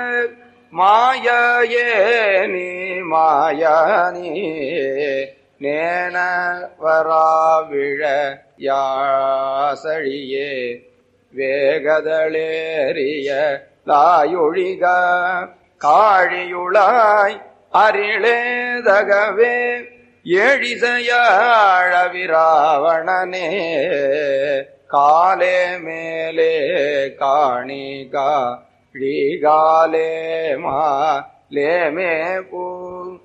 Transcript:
மாயே நீ மாயனி நேன வராவிழ யாசழியே வேகதளேறிய லாயொழிக காழியுளாய் அரிளேதகவே எழிசையாழவிராவணனே காலே மேலே காணிகா ழிகாலே மா லேமே பூ